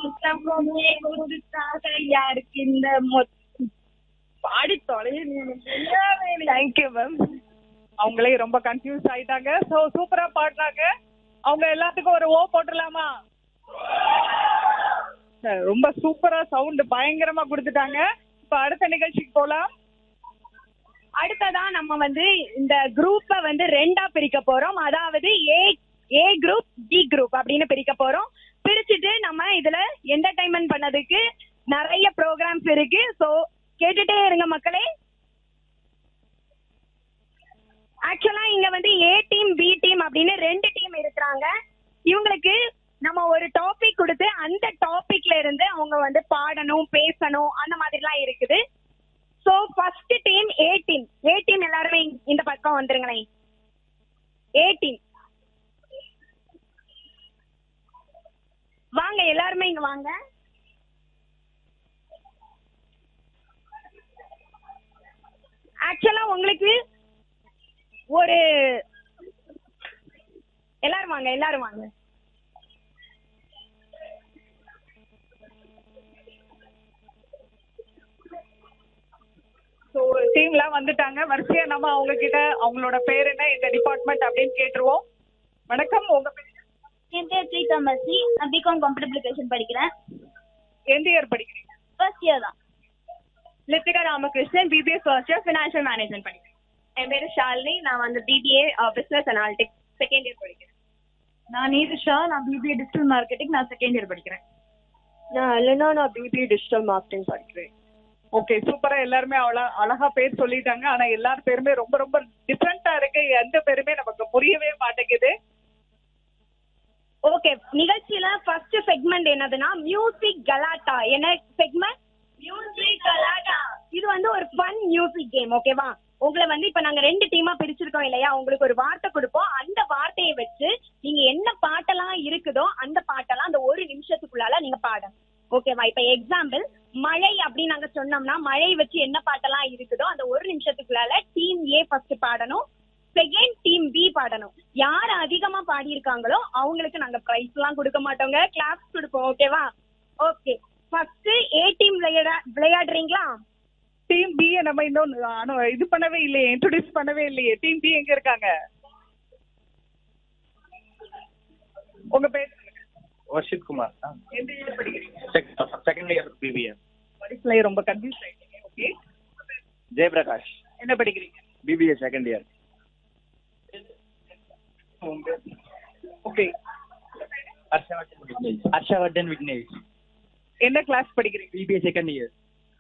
முத்தமுமே கொடுத்தாக யாருக்கு இந்த மொத் பாடி தொலைய தேங்க்யூ மேம் அவங்களே ரொம்ப கன்ஃபியூஸ் ஆயிட்டாங்க சோ சூப்பரா பாடுறாங்க அவங்க எல்லாத்துக்கும் ஒரு ஓ போட்டுடலாமா சரி, ரொம்ப சூப்பரா சவுண்ட் பயங்கரமா கொடுத்துட்டாங்க இப்ப அடுத்த நிகழ்ச்சிக்கு போலாம் அடுத்ததா நம்ம வந்து இந்த குரூப்ப வந்து ரெண்டா பிரிக்க போறோம் அதாவது A A group B group அப்படின்னு பிரிக்க போறோம் பிரிச்சுட்டு நம்ம இதுல என்டர்டைன்மெண்ட் பண்ணதுக்கு நிறைய ப்ரோக்ராம்ஸ் இருக்கு சோ கேட்டுட்டே இருங்க மக்களே ஆக்சுவலா இங்க வந்து ஏ டீம் பி டீம் அப்படின்னு ரெண்டு டீம் இருக்கிறாங்க இவங்களுக்கு நம்ம ஒரு டாபிக் கொடுத்து அந்த டாபிக்ல இருந்து அவங்க வந்து பாடணும் பேசணும் அந்த மாதிரிலாம் இருக்குது so first team A team A team எல்லாருமே இங்க- இந்த பக்கம் வந்துருங்களேன் ஏ டீம் வாங்க எல்லாருமே இங்க வாங்க ஆக்சுவலா உங்களுக்கு ஒரு எல்லாரும் வாங்க எல்லாரும் வாங்க ஸோ டீம்லாம் வந்துட்டாங்க வரிசையா நம்ம அவங்க கிட்ட அவங்களோட பேர் என்ன இந்த டிபார்ட்மெண்ட் அப்படின்னு கேட்டுருவோம் வணக்கம் உங்க பேர் என் பேர் பிரீதா மர்சி நான் பிகாம் கம்ப்யூட்டர் அப்ளிகேஷன் படிக்கிறேன் எந்த இயர் படிக்கிறீங்க ஃபர்ஸ்ட் இயர் தான் Lithika Ramakrishnan BBS first year financial management படிக்கிறேன் என் பேரு ஷாலினி நான் வந்து BBA business analytics second year படிக்கிறேன் நான் நீதிஷா நான் பிபிஏ டிஜிட்டல் மார்க்கெட்டிங் நான் செகண்ட் இயர் படிக்கிறேன் நான் இல்லைன்னா நான் பிபிஏ டிஜிட்டல் மார்க்கெட்டிங் படிக்கிறேன் ஓகே சூப்பரா எல்லாருமே அவ்வளோ அழகா பேர் சொல்லிட்டாங்க ஆனா எல்லார் பேருமே ரொம்ப ரொம்ப டிஃப்ரெண்டா இருக்கு எந்த பேருமே நமக்கு புரியவே மாட்டேங்குது ஓகே நிகழ்ச்சியில ஃபர்ஸ்ட் செக்மெண்ட் என்னதுன்னா மியூசிக் கலாட்டா என்ன செக்மெண்ட் மியூசிக் கலாட்டா இது வந்து ஒரு ஃபன் மியூசிக் கேம் ஓகேவா உங்களை வந்து இப்ப நாங்க ரெண்டு டீமா பிரிச்சிருக்கோம் இல்லையா உங்களுக்கு ஒரு வார்த்தை கொடுப்போம் அந்த வார்த்தையை வச்சு நீங்க என்ன பாட்டெல்லாம் இருக்குதோ அந்த பாட்டெல்லாம் அந்த ஒரு நிமிஷத்துக்குள்ளால நீங்க பாடணும் ஓகேவா இப்ப எக்ஸாம்பிள் மழை அப்படின்னு நாங்க சொன்னோம்னா மழை வச்சு என்ன பாட்டெல்லாம் இருக்குதோ அந்த ஒரு நிமிஷத்துக்குள்ளால டீம் ஏ ஃபர்ஸ்ட் பாடணும் செகண்ட் டீம் பி பாடணும் யார் அதிகமா பாடியிருக்காங்களோ அவங்களுக்கு நாங்க பிரைஸ் எல்லாம் கொடுக்க மாட்டோங்க கிளாஸ் கொடுப்போம் ஓகேவா ஓகே ஃபர்ஸ்ட் ஏ டீம் விளையாட விளையாடுறீங்களா டீம் பி நம்ம இன்னும் அனு- இது பண்ணவே இல்லையே இன்ட்ரோடியூஸ் பண்ணவே இல்லையே டீம் பி எங்க இருக்காங்க உங்க பேர் சொல்லுங்க. வர்ஷித் குமார் எந்த இயர் படிக்கிறீங்க செகண்ட் இயர் பிபிஎம் படிப்புல ரொம்ப கன்ஃபியூஸ் ஆயிட்டீங்க ஓகே ஜெயபிரகாஷ் என்ன படிக்கிறீங்க BBA second year okay Harshavardhan Vignesh என்ன கிளாஸ் படிக்கிறீங்க BBA second year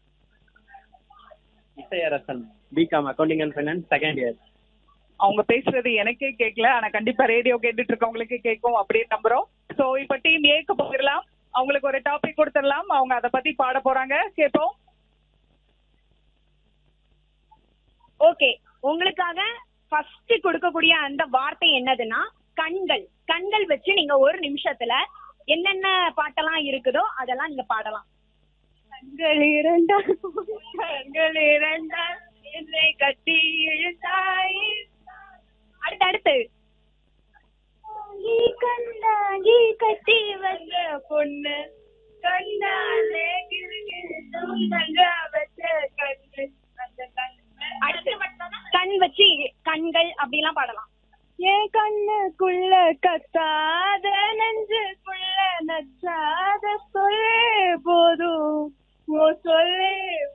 Isaiyarasan BCom accounting and finance second year அவங்க பேசுறது எனக்கே கேட்கல ஆனா கண்டிப்பா ரேடியோ கேட்டுட்டு இருக்கவங்களுக்கு கேட்கும் அப்படின்னு நம்புறோம் சோ இப்ப டீம் ஏக்கு போயிடலாம் அவங்களுக்கு ஒரு டாபிக் கொடுத்துடலாம் அவங்க அதை பத்தி பாட போறாங்க கேட்போம் ஓகே உங்களுக்காக ஃபர்ஸ்ட் கொடுக்கக்கூடிய அந்த வார்த்தை என்னதுன்னா கண்கள் கண்கள் வச்சு நீங்க ஒரு நிமிஷத்துல என்னென்ன பாட்டெல்லாம் இருக்குதோ அதெல்லாம் நீங்க பாடலாம் கண்கள் இரண்டால் கண்கள் இரண்டால் என்னை கட்டி இழுத்தாய் அடுத்து அடுத்து கண்டாகி கட்டி வந்த பொண்ணு கண்ணாலே கிறுகிறுத்தும் கஞ்சா வச்ச கண்ணு அந்த கண்ணு அடுத்து கண் வச்சு கண்கள் அப்படிலாம் பாடலாம் என் கண்ணுக்குள்ள கத்தாத நெஞ்சுக்குள்ள நச்சாத சொல்லே போதும் ஓ சொல்லே